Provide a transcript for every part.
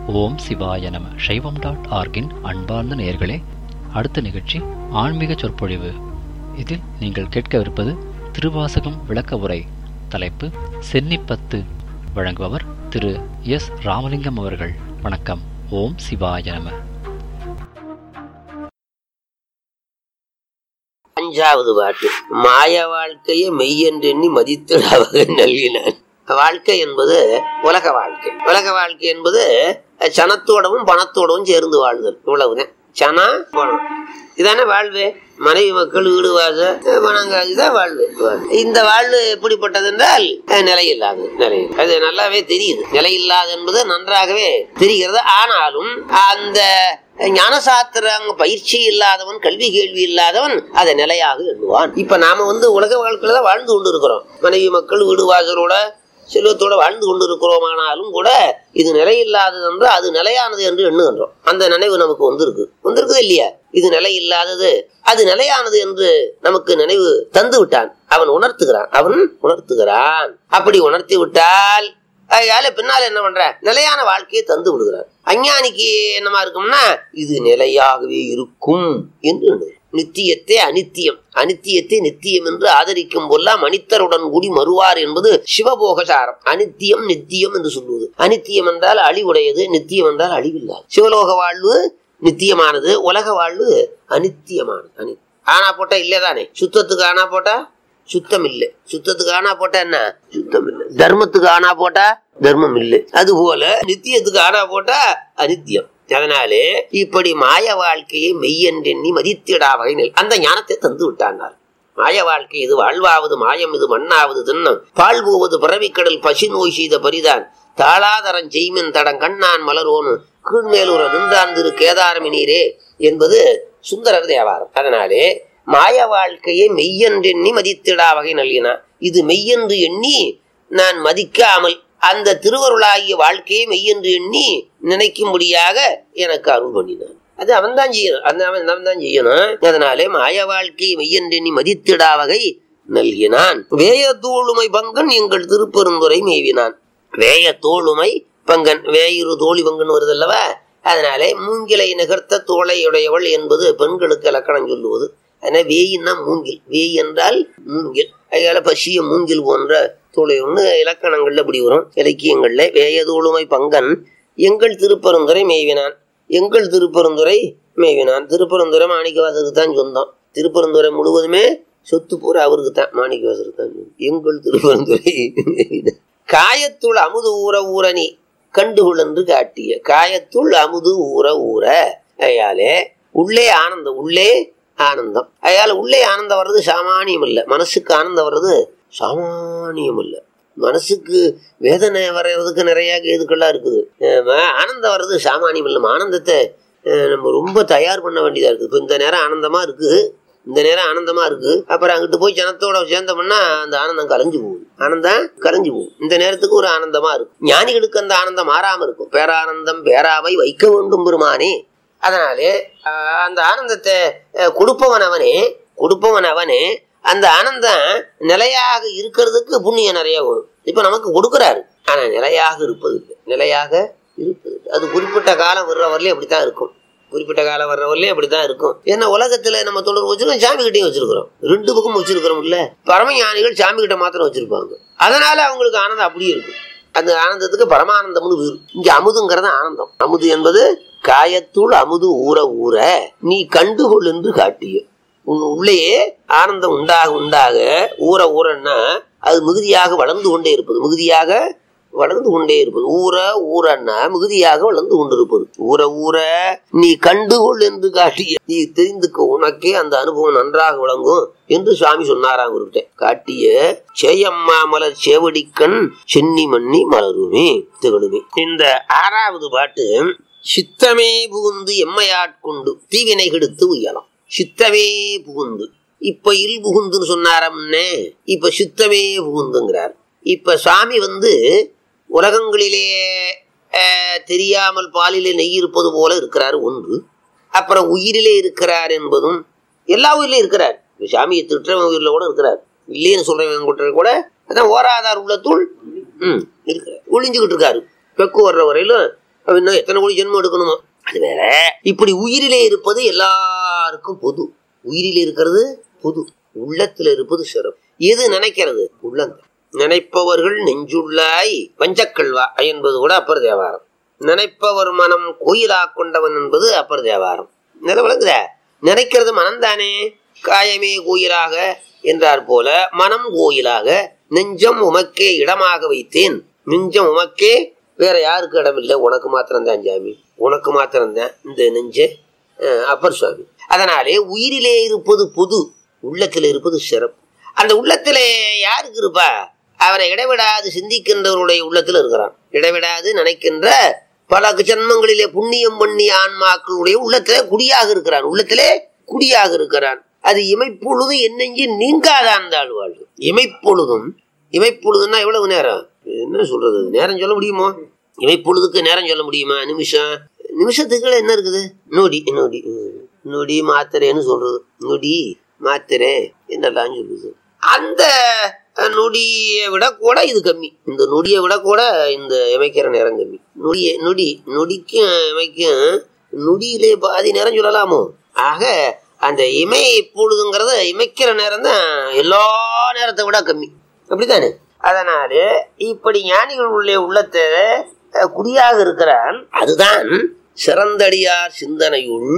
ஓம் சிவாய நம சைவம் டாட் ஆர்கின் அன்பார்ந்த நேயர்களே அடுத்த நிகழ்ச்சி ஆன்மீக சொற்பொழிவு இதில் நீங்கள் கேட்கவிருப்பது திருவாசகம் விளக்க உரை தலைப்பு சென்னிப்பத்து வழங்குபவர் திரு எஸ் ராமலிங்கம் அவர்கள் வணக்கம் ஓம் சிவாய நம அஞ்சாவது பாட்டு மாய வாழ்க்கையை மெய்யென்றெண்ணி மதித்திடாவக நல்கினான் வாழ்க்கை என்பது உலக வாழ்க்கை உலக வாழ்க்கை என்பது சனத்தோடவும் பணத்தோடவும் சேர்ந்து வாழ்தல் இவ்வளவுதான் சனா பணம் இதானே வாழ்வு மனைவி மக்கள் வீடு வாச பணங்க இதான் வாழ்வு இந்த வாழ்வு எப்படிப்பட்டது என்றால் நிலையில்லாது நிலை அது நல்லாவே தெரியுது நிலையில்லாது என்பது நன்றாகவே தெரிகிறது ஆனாலும் அந்த ஞானசாத்திரம் பயிற்சி இல்லாதவன் கல்வி கேள்வி இல்லாதவன் அதை நிலையாக எண்ணுவான் இப்ப நாம வந்து உலக வாழ்க்கையில தான் வாழ்ந்து கொண்டு இருக்கிறோம் மனைவி மக்கள் வீடு வாசலோட செல்வத்தோட வாழ்ந்து கொண்டு இருக்கிறோமானாலும் கூட இது நிலையில்லாதது என்று அது நிலையானது என்று எண்ணுகின்றோம் அந்த நினைவு நமக்கு வந்திருக்கு வந்திருக்குது இல்லையா இது நிலை இல்லாதது அது நிலையானது என்று நமக்கு நினைவு தந்து விட்டான் அவன் உணர்த்துகிறான் அவன் உணர்த்துகிறான் அப்படி உணர்த்தி விட்டால் அதனால பின்னால என்ன பண்ற நிலையான வாழ்க்கையை தந்து விடுகிறார் அஞ்ஞானிக்கு என்னமா இருக்கும்னா இது நிலையாகவே இருக்கும் என்று நித்தியத்தை அனித்தியம் அனித்தியத்தை நித்தியம் என்று ஆதரிக்கும் போதெல்லாம் மனிதருடன் கூடி மறுவார் என்பது சிவபோகசாரம் அனித்தியம் நித்தியம் என்று சொல்லுவது அனித்தியம் என்றால் அழிவுடையது நித்தியம் என்றால் அழிவில்லாது சிவலோக வாழ்வு நித்தியமானது உலக வாழ்வு அனித்தியமானது அனி ஆனா போட்டா இல்லதானே சுத்தத்துக்கு ஆனா போட்டா சுத்தம் இல்லை சுத்தத்துக்கு ஆனா போட்டா என்ன சுத்தம் இல்லை தர்மத்துக்கு ஆனா போட்டா தர்மம் இல்லை அது போல நித்தியத்துக்கு ஆனா போட்டா அனித்தியம் அதனாலே இப்படி மாய வாழ்க்கையை மெய்யென்றெண்ணி மதித்திடா வகையில் அந்த ஞானத்தை தந்து விட்டானார் மாய வாழ்க்கை இது வாழ்வாவது மாயம் இது மண்ணாவது தின்னம் பால் போவது பிறவிக்கடல் பசி நோய் செய்த பரிதான் தாளாதரம் செய்மின் தடம் கண்ணான் மலரோனு கீழ்மேலூர நின்றான் திரு கேதாரமினீரே என்பது சுந்தரர் தேவாரம் அதனாலே மாய வாழ்க்கையை மெய்யென்றெண்ணி மதித்திடா வகை நல்கினான் இது மெய்யென்று எண்ணி நான் மதிக்காமல் அந்த திருவருளாகிய வாழ்க்கையை மெய்யென்று எண்ணி நினைக்கும்படியாக எனக்கு அருள் பண்ணினான் அது அவன் தான் செய்யணும் அந்த அவன் அவன் தான் செய்யணும் அதனாலே மாய வாழ்க்கையை மெய்யென்றெண்ணி மதித்திடா வகை நல்கினான் வேய தோளுமை பங்கன் எங்கள் திருப்பெருந்துரை மேவினான் வேய தோளுமை பங்கன் வேயிரு தோழி பங்கன் வருது அல்லவா அதனாலே மூங்கிலை நிகர்த்த தோளையுடையவள் என்பது பெண்களுக்கு இலக்கணம் சொல்லுவது அதனால வேயின்னா மூங்கில் வேய் என்றால் மூங்கில் அதனால பசிய மூங்கில் போன்ற தோலை ஒன்று இலக்கணங்கள்ல இப்படி வரும் இலக்கியங்கள்ல வேயதோளுமை பங்கன் எங்கள் திருப்பெருந்துரை மேவினான் எங்கள் திருப்பெருந்துரை மேவினான் திருப்பெருந்துரை மாணிக்கவாசருக்கு தான் சொந்தம் திருப்பெருந்துரை முழுவதுமே சொத்து பூரா அவருக்கு தான் மாணிக்கவாசருக்கு தான் எங்கள் திருப்பெருந்துரை காயத்துள் அமுது ஊற ஊரணி கண்டுகுள் என்று காட்டிய காயத்துள் அமுது ஊற ஊற அயாலே உள்ளே ஆனந்தம் உள்ளே ஆனந்தம் அதனால உள்ளே ஆனந்தம் வர்றது சாமானியம் இல்லை மனசுக்கு ஆனந்தம் வர்றது சாமானியம் இல்லை மனசுக்கு வேதனை வர்றதுக்கு நிறைய இதுக்கெல்லாம் இருக்குது ஆனந்தம் வர்றது சாமானியம் இல்லை ஆனந்தத்தை நம்ம ரொம்ப தயார் பண்ண வேண்டியதா இருக்கு இப்போ இந்த நேரம் ஆனந்தமா இருக்கு இந்த நேரம் ஆனந்தமா இருக்கு அப்புறம் அங்கிட்டு போய் ஜனத்தோட சேர்ந்தோம்னா அந்த ஆனந்தம் கலைஞ்சு போகுது ஆனந்தம் கலைஞ்சு போகும் இந்த நேரத்துக்கு ஒரு ஆனந்தமா இருக்கும் ஞானிகளுக்கு அந்த ஆனந்தம் மாறாம இருக்கும் பேரானந்தம் பேராவை வைக்க வேண்டும் பெருமானே அதனாலே அந்த ஆனந்தத்தை கொடுப்பவன் அவனே கொடுப்பவன் அவனே அந்த ஆனந்தம் நிலையாக இருக்கிறதுக்கு புண்ணியம் நிறைய வரும் இப்ப நமக்கு கொடுக்குறாரு ஆனா நிலையாக இருப்பது இல்லை நிலையாக இருப்பது அது குறிப்பிட்ட காலம் வர்ற வரலையும் அப்படித்தான் இருக்கும் குறிப்பிட்ட காலம் வர்ற வரலையும் அப்படித்தான் இருக்கும் ஏன்னா உலகத்துல நம்ம தொடர்பு வச்சிருக்கோம் சாமி கிட்டையும் வச்சிருக்கிறோம் ரெண்டு பக்கம் வச்சிருக்கிறோம் இல்ல பரமஞானிகள் சாமி கிட்ட மாத்திரம் வச்சிருப்பாங்க அதனால அவங்களுக்கு ஆனந்தம் அப்படியே இருக்கும் அந்த ஆனந்தத்துக்கு பரமானந்தம்னு வேறு இங்க அமுதுங்கிறது ஆனந்தம் அமுது என்பது காயத்துள் அமுது ஊற ஊற நீ கண்டுகொள் என்று காட்டிய உன் உள்ளேயே ஆனந்தம் உண்டாக உண்டாக ஊற ஊறன்னா அது மிகுதியாக வளர்ந்து கொண்டே இருப்பது மிகுதியாக வளர்ந்து கொண்டே இருப்பது ஊற ஊறன்னா மிகுதியாக வளர்ந்து கொண்டிருப்பது ஊற ஊற நீ கண்டுகொள் என்று காட்டிய நீ தெரிந்துக்க உனக்கே அந்த அனுபவம் நன்றாக விளங்கும் என்று சுவாமி சொன்னாராம் அவர்கிட்ட காட்டிய சேயம்மா மலர் சேவடிக்கண் சென்னி மண்ணி மலருமே திகழுமே இந்த ஆறாவது பாட்டு சித்தமே புகுந்து எம்மையாட்கொண்டு தீவினை கெடுத்து உயலாம் சித்தமே புகுந்து இப்ப இல் புகுந்துன்னு சொன்னாரம்னே இப்ப சித்தமே புகுந்துங்கிறார் இப்ப சுவாமி வந்து உலகங்களிலே தெரியாமல் பாலிலே நெய் இருப்பது போல இருக்கிறார் ஒன்று அப்புறம் உயிரிலே இருக்கிறார் என்பதும் எல்லா உயிரிலும் இருக்கிறார் சாமியை திட்டுறவன் உயிரில் கூட இருக்கிறார் இல்லைன்னு சொல்றவன் கூட அதான் ஓராதார் உள்ளத்துள் ம் இருக்கிறார் ஒளிஞ்சுக்கிட்டு இருக்காரு பெக்கு வர்ற வரையிலும் அப்ப இன்னும் எத்தனை கோடி ஜென்மம் எடுக்கணுமோ அது வேற இப்படி உயிரிலே இருப்பது எல்லாருக்கும் பொது உயிரிலே இருக்கிறது பொது உள்ளத்துல இருப்பது சிறப்பு எது நினைக்கிறது உள்ளங்கள் நினைப்பவர்கள் நெஞ்சுள்ளாய் வஞ்சக்கல்வா என்பது கூட அப்பர் தேவாரம் நினைப்பவர் மனம் கோயிலா கொண்டவன் என்பது அப்பர் தேவாரம் நில விளங்குத நினைக்கிறது மனம்தானே காயமே கோயிலாக என்றார் போல மனம் கோயிலாக நெஞ்சம் உமக்கே இடமாக வைத்தேன் நெஞ்சம் உமக்கே வேற யாருக்கு இடம் இல்லை உனக்கு மாத்திரம்தான் சாமி உனக்கு மாத்திரம்தான் இந்த நெஞ்ச அஹ், அப்பர் சுவாமி அதனாலே உயிரிலே இருப்பது பொது உள்ளத்தில் இருப்பது சிறப்பு அந்த உள்ளத்திலே யாருக்கு இருப்பா அவரை இடைவிடாது சிந்திக்கின்றவருடைய உள்ளத்தில் இருக்கிறான் இடைவிடாது நினைக்கின்ற பல ஜன்மங்களிலே புண்ணியம் பண்ணிய ஆன்மாக்களுடைய உள்ளத்திலே குடியாக இருக்கிறான் உள்ளத்திலே குடியாக இருக்கிறான் அது இமைப்பொழுது என்னெஞ்சி நீங்காதான் அந்த வாழ்வு இமைப்பொழுதும் இமைப்பொழுதுன்னா எவ்வளவு நேரம் என்ன சொல்றது நேரம் சொல்ல முடியுமோ இமைப்பொழுதுக்கு நேரம் சொல்ல முடியுமா நிமிஷம் நிமிஷத்துக்குள்ள என்ன இருக்குது நொடி நொடி ம். நொடி மாத்திரைன்னு சொல்றது நொடி மாத்திரை என்னெல்லாம் சொல்லுது அந்த அஹ், நொடியை விட கூட இது கம்மி இந்த நொடியை விட கூட இந்த இமைக்கிற நேரம் கம்மி நொடியை நொடி நொடிக்கும் இமைக்கும் நொடியிலே பாதி நேரம் சொல்லலாமோ ஆக அந்த இமை பொழுதுங்கிறத இமைக்கிற நேரம் தான் எல்லா நேரத்தை விட கம்மி அப்படித்தானே அதனால இப்படி ஞானிகளுடைய உள்ளத்தை அஹ், குடியாக இருக்கிறான் அதுதான் சிறந்தடியார் சிந்தனையுள்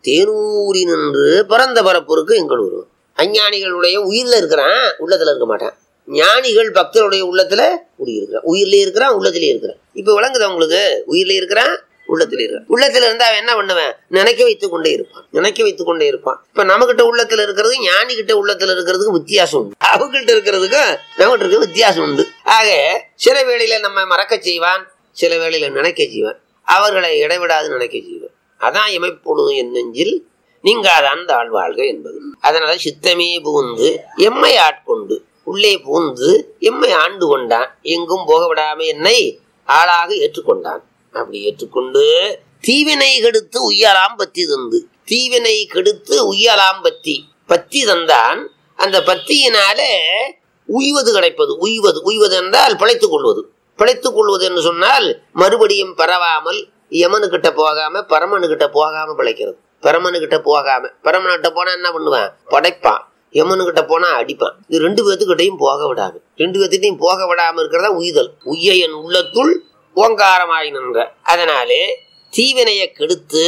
தேனூரி நின்று பிறந்த பரப்புருக்கு எங்கள் உருவம் அஞ்ஞானிகளுடைய உயிர்ல இருக்கிறான் உள்ளத்துல இருக்க மாட்டான் ஞானிகள் பக்தருடைய உள்ளத்துல குடியிருக்கிறான் உயிர்லயே இருக்கிறான் உள்ளத்திலேயே இருக்கிறான் இப்ப விளங்குதா உங்களுக்கு உயிர்ல இருக்கிறான் உள்ளத்துல இருக்கிறான் உள்ளத்துல இருந்தா அவன் என்ன பண்ணுவேன் நினைக்க வைத்துக் கொண்டே இருப்பான் நினைக்க வைத்துக் கொண்டே இருப்பான் இப்ப நம்மகிட்ட உள்ளத்துல இருக்கிறது ஞானி கிட்ட உள்ளத்துல இருக்கிறதுக்கு வித்தியாசம் உண்டு அவங்கள்ட்ட இருக்கிறதுக்கு நம்மகிட்ட இருக்கிறது வித்தியாசம் உண்டு ஆக சில வேளையில நம்ம மறக்க செய்வான் சில வேளையில நினைக்க செய்வான் அவர்களை இடைவிடாது நினைக்க செய்வான் அதான் இமைப்பொழுதும் என் நெஞ்சில் நீங்காதான் தாழ்வாழ்க என்பது அதனால சித்தமே புகுந்து எம்மை ஆட்கொண்டு உள்ளே புகுந்து எம்மை ஆண்டு கொண்டான் எங்கும் போக விடாம என்னை ஆளாக ஏற்றுக்கொண்டான் அப்படி ஏற்றுக்கொண்டு தீவினை கெடுத்து உய்யலாம் பத்தி தந்து தீவினை கெடுத்து உய்யலாம் பத்தி பத்தி தந்தான் அந்த பத்தியினாலே உய்வது கிடைப்பது உய்வது உய்வது என்றால் பிழைத்துக் கொள்வது பிழைத்துக் கொள்வது என்று சொன்னால் மறுபடியும் பரவாமல் யமனுக்கிட்ட போகாம பரமனுக்கிட்ட போகாம பிழைக்கிறது பரமனுக்கிட்ட போகாம பரமனுக்கிட்ட போனா என்ன பண்ணுவான் படைப்பான் யமனுக்கிட்ட போனா அடிப்பான் இது ரெண்டு பேத்துக்கிட்டையும் போக விடாம ரெண்டு பேத்துக்கிட்டையும் போக விடாம இருக்கிறதா உய்தல் உய்ய என் உள்ளத்துள் ஓங்காரமாய் நின்ற அதனாலே தீவினையை கெடுத்து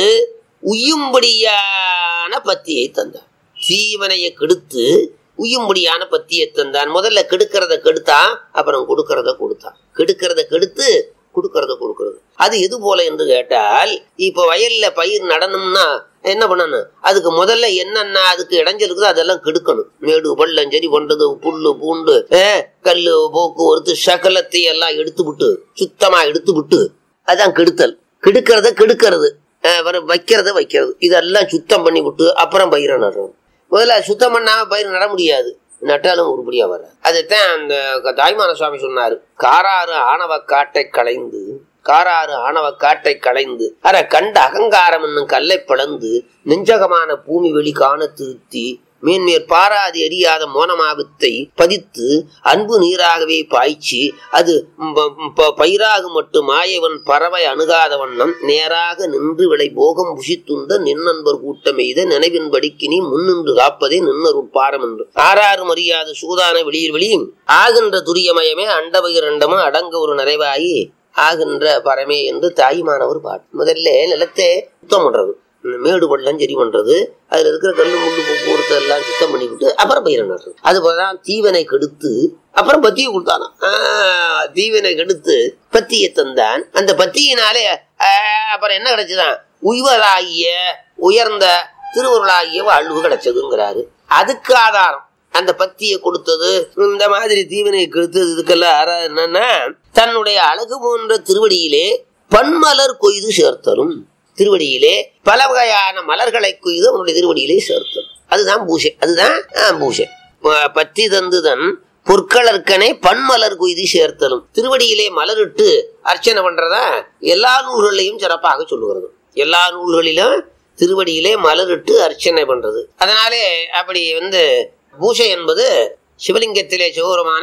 உய்யும்படியான பத்தியை தந்தான் தீவனையை கெடுத்து உய்யும்படியான பத்தியை தந்தான் முதல்ல கெடுக்கிறத கெடுத்தான் அப்புறம் கொடுக்கறத கொடுத்தான் கெடுக்கிறத கெடுத்து கொடுக்கறத கொடுக்கறது அது எது போல என்று கேட்டால் இப்போ வயல்ல பயிர் நடணும்னா என்ன பண்ணணும் அதுக்கு முதல்ல என்னென்ன அதுக்கு இடைஞ்சல் இருக்குதோ அதெல்லாம் கெடுக்கணும் மேடு பள்ளம் சரி பண்றது புல்லு பூண்டு அஹ், கல்லு போக்குவரத்து சகலத்தை எல்லாம் எடுத்து விட்டு சுத்தமா எடுத்து விட்டு அதான் கெடுத்தல் கெடுக்கிறத கெடுக்கிறது அஹ், அப்புறம் வைக்கிறத வைக்கிறது இதெல்லாம் சுத்தம் பண்ணி விட்டு அப்புறம் பயிரை நடணும் முதல்ல சுத்தம் பண்ணாம பயிர் நட முடியாது நட்டாலும் உருப்படியா வர அதைத்தான் அந்த தாய்மான சுவாமி சொன்னாரு காராறு ஆணவ காட்டை களைந்து காராறு ஆணவ காட்டை களைந்து அற கண்ட அகங்காரம் என்னும் கல்லை பிளந்து நெஞ்சகமான பூமி வெளி காண திருத்தி மேன்மேற் பாராதி அறியாத மோனமாவித்தை பதித்து அன்பு நீராகவே பாய்ச்சி அது ப- ப- பயிராகு மட்டும் மாயவன் பறவை அணுகாத வண்ணம் நேராக நின்று விளை போகம் புஷித்துந்த நின்னன்பர் கூட்டம் எய்த நினைவின்படிக்கினி முன்னின்று காப்பதே நின்னருட்பாரம் என்று ஆறாறு மரியாத சூதான வெளியில் வெளியும் ஆகின்ற துரியமயமே அண்டபகிரண்டமும் அடங்க ஒரு நிறைவாயி ஆகின்ற பரமே என்று தாயுமானவர் பாட்டு முதல்ல நிலத்தை சுத்தம் பண்றது இந்த மேடு பள்ளம் சரி பண்றது அதுல இருக்கிற கல்லு முள்ளு போக்குவரத்து எல்லாம் சுத்தம் பண்ணிவிட்டு அப்புறம் பயிரை நடுறது அது போலதான் தீவனை கெடுத்து அப்புறம் பத்தியை கொடுத்தானா ஆஹ், தீவனை கெடுத்து பத்தியை தந்தான் அந்த பத்தியினாலே ஆஹ், அப்புறம் என்ன கிடைச்சுதான் உய்வதாகிய உயர்ந்த திருவருளாகிய வாழ்வு கிடைச்சதுங்கிறாரு அதுக்கு ஆதாரம் அந்த பத்தியை கொடுத்தது இந்த மாதிரி தீவனை கெடுத்தது இதுக்கெல்லாம் ஆதாரம் என்னன்னா தன்னுடைய அழகு போன்ற திருவடியிலே பன்மலர் கொய்து சேர்த்தலும் திருவடியிலே பல வகையான மலர்களை கொய்து அவனுடைய திருவடியிலே சேர்த்தலும் அதுதான் பூஷை அதுதான் ஆஹ், பூஷை ப- பத்தி தந்துதன் பொற்களற்கனே பன்மலர் கொய்து சேர்த்தலும் திருவடியிலே மலரிட்டு அர்ச்சனை பண்றதா எல்லா நூல்களிலையும் சிறப்பாக சொல்லுகிறது எல்லா நூல்களிலும் திருவடியிலே மலரிட்டு அர்ச்சனை பண்றது அதனாலே அப்படி வந்து பூஷை என்பது சிவலிங்கத்திலே சிவபெருமானை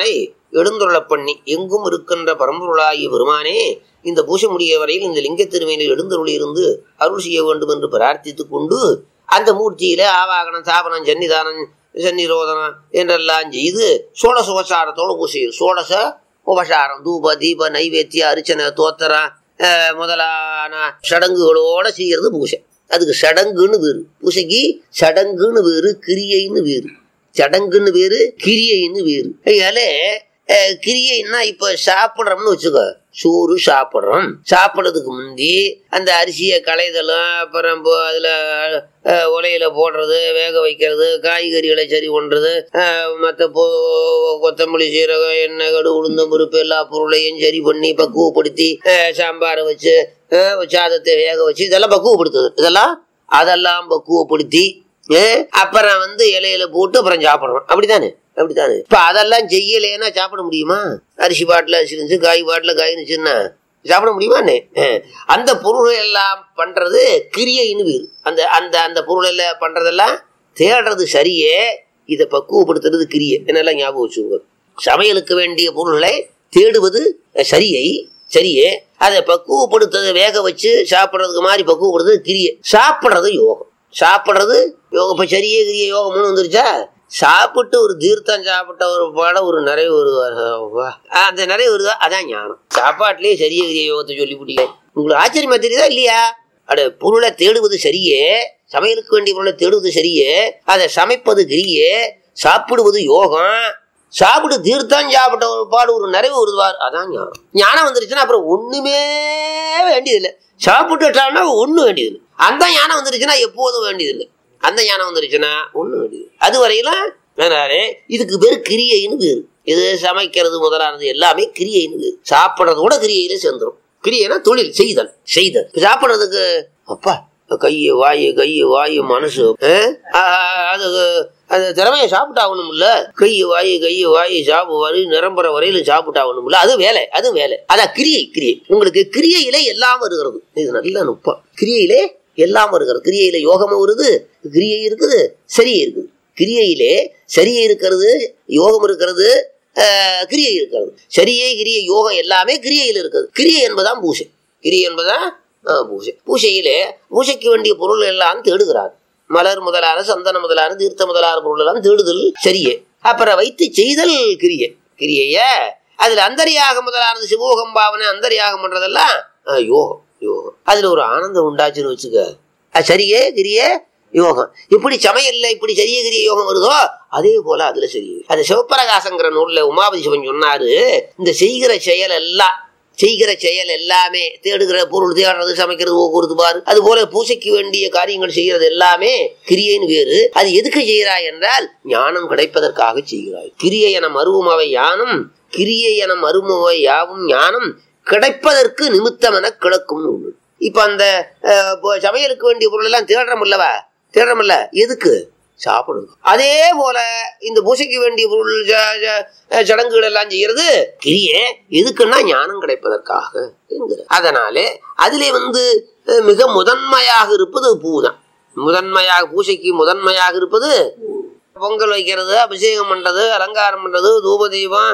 எழுந்துருளப் பண்ணி எங்கும் இருக்கின்ற பரம்பொருளாகிய பெருமானே இந்த பூச முடிய வரையில் இந்த லிங்க திருமையில் எழுந்தருளி இருந்து அருள் செய்ய வேண்டும் என்று பிரார்த்தித்துக் கொண்டு அந்த மூர்த்தியில ஆவாகனம் தாபனம் சன்னிதானம் சன்னிரோதனம் என்றெல்லாம் செய்து சோடச உபசாரத்தோட பூசை சோடச உபசாரம் தூப தீப நைவேத்திய அர்ச்சனை தோத்திரம் அஹ், முதலான சடங்குகளோட செய்யறது பூசை அதுக்கு சடங்குன்னு வேறு பூசைக்கு சடங்குன்னு வேறு கிரியைன்னு வேறு சடங்குன்னு வேறு கிரியைன்னு வேறு அதனால அஹ், கிரியைன்னா இப்ப சாப்பிடுறோம்னு வச்சுக்கோ சோறு சாப்பிடுறோம் சாப்பிடுறதுக்கு முந்தி அந்த அரிசியை களைதலும் அப்புறம் இப்போ அதுல அஹ், உலையில போடுறது வேக வைக்கிறது காய்கறிகளை சரி பண்றது அஹ், மத்த போ கொத்தமல்லி சீரகம் எண்ணெய் கடு உளுந்தம் பருப்பு எல்லா பொருளையும் சரி பண்ணி பக்குவப்படுத்தி அஹ், சாம்பாரை வச்சு அஹ், சாதத்தை வேக வச்சு இதெல்லாம் பக்குவப்படுத்துது இதெல்லாம் அதெல்லாம் பக்குவப்படுத்தி அஹ், அப்புறம் வந்து இலையில போட்டு அப்புறம் சாப்பிடுறோம் அப்படித்தானே அப்படித்தானே இப்ப அதெல்லாம் செய்யலைன்னா சாப்பிட முடியுமா அரிசி பாட்டில் அரிசி இருந்துச்சு காய் பாட்டில் காய் இருந்துச்சுன்னா சாப்பிட முடியுமாண்ணே அஹ், அந்த பொருள் எல்லாம் பண்றது கிரியைன்னு வேறு அந்த அந்த அந்த பொருள் எல்லாம் பண்றதெல்லாம் தேடுறது சரியே இதை பக்குவப்படுத்துறது கிரியை என்னெல்லாம் ஞாபகம் வச்சுக்கோங்க சமையலுக்கு வேண்டிய பொருள்களை தேடுவது அஹ், சரியை சரியே அதை பக்குவப்படுத்துறதை வேக வச்சு சாப்பிட்றதுக்கு மாதிரி பக்குவப்படுத்துறது கிரியை சாப்பிட்றது யோகம் சாப்பிட்றது யோகம் இப்போ சரியே கிரிய யோகம்னு வந்துருச்சா சாப்பிட்டு ஒரு தீர்த்தம் சாப்பிட்ட ஒரு பாடம் ஒரு நிறைய ஒரு அந்த நிறைய வருதா அதான் ஞானம் சாப்பாட்டுலயே சரிய கிரிய யோகத்தை சொல்லி பிடிக்க உங்களுக்கு ஆச்சரியமா தெரியுதா இல்லையா அட பொருளை தேடுவது சரியே சமையலுக்கு வேண்டிய பொருளை தேடுவது சரியே அதை சமைப்பது கிரியே சாப்பிடுவது யோகம் சாப்பிட்டு தீர்த்தம் சாப்பிட்ட ஒரு பாடு ஒரு நிறைவு வருவார் அதான் ஞானம் ஞானம் வந்துருச்சுன்னா அப்புறம் ஒண்ணுமே வேண்டியதில்லை சாப்பிட்டுட்டான்னா ஒண்ணு வேண்டியதில்லை அந்த ஞானம் வந்துருச்சுன்னா எப்போதும் வேண்டியதில்லை அந்த ஞானம் வந்துருச்சுன்னா ஒண்ணு வேண்டியது அது வரையிலும் அதனாலே இதுக்கு பேரு கிரியைன்னு பேரு இது சமைக்கிறது முதலானது எல்லாமே கிரியைன்னு பேரு சாப்பிட்றது கூட கிரியையில சேர்ந்துரும் கிரியைனா தொழில் செய்தல் செய்தல் இப்ப சாப்பிட்றதுக்கு அப்பா கையை வாயு கையை வாயு மனசு அஹ், ஆஹ், அது அந்த திறமையை சாப்பிட்டாகணும்ல கை வாயு கை வாயு சாப்பு வரி நிரம்புற வரையிலும் சாப்பிட்டாகணும்ல அது வேலை அது வேலை அதான் கிரியை கிரியை உங்களுக்கு கிரியையிலே எல்லாம் வருகிறது இது நல்ல நுட்பம் கிரியையிலே எல்லாம் வருகிறது கிரியையில யோகமும் வருது கிரியை இருக்குது சரியை இருக்குது கிரியையிலே சரியை இருக்கிறது யோகம் இருக்கிறது ஆஹ், கிரியை இருக்கிறது சரியை கிரியை யோகம் எல்லாமே கிரியையில் இருக்குது கிரியை என்பதான் பூசை கிரியை என்பதான் ஆஹ், பூசை பூசையிலே பூசைக்கு வேண்டிய பொருள் எல்லாம் தேடுகிறார் மலர் முதலான சந்தன முதலான தீர்த்த முதலான பொருள் எல்லாம் தேடுதல் சரியே அப்புறம் வைத்து செய்தல் கிரியை கிரியைய அதுல அந்தரியாக முதலானது சிவோகம் பாவனை அந்தரியாகம் பண்றதெல்லாம் ஆஹ், யோகம் யோகம் அதுல ஒரு ஆனந்தம் உண்டாச்சுன்னு வச்சுக்க அது சரியே கிரியே யோகம் இப்படி சமையல்ல இப்படி சரிய கிரிய யோகம் வருதோ அதே போல அதுல சரி அது சிவப்பிரகாசங்கிற நூல்ல உமாபதி சிவன் சொன்னாரு இந்த செய்கிற செயல் எல்லாம் செய்கிற செயல் எல்லாமே தேடுகிற பொருள் தேடுறது சமைக்கிறது போக்குவரத்து பாரு அது போல பூசைக்கு வேண்டிய காரியங்கள் செய்கிறது எல்லாமே கிரியைன்னு வேறு அது எதுக்கு செய்கிறாய் என்றால் ஞானம் கிடைப்பதற்காக செய்கிறாய் கிரியை என மருவுமவை யானும் கிரியை என மருமவை யாவும் ஞானம் கிடைப்பதற்கு நிமித்தம் என கிடக்கும் நூல் இப்ப அந்த அஹ், இப்போ சமையலுக்கு வேண்டிய பொருள் எல்லாம் தேடுறோம் இல்லவா தேடுறோம்ல எதுக்கு சாப்பிடணும் அதே போல இந்த பூசைக்கு வேண்டிய பொருள் ச- ச- அஹ், சடங்குகள் எல்லாம் செய்யறது கிரியே எதுக்குன்னா ஞானம் கிடைப்பதற்காக என்கிற அதனாலே அதிலே வந்து அஹ், மிக முதன்மையாக இருப்பது பூதான் முதன்மையாக பூசைக்கு முதன்மையாக இருப்பது பொங்கல் வைக்கிறது அபிஷேகம் பண்றது அலங்காரம் பண்றது தூப தீபம்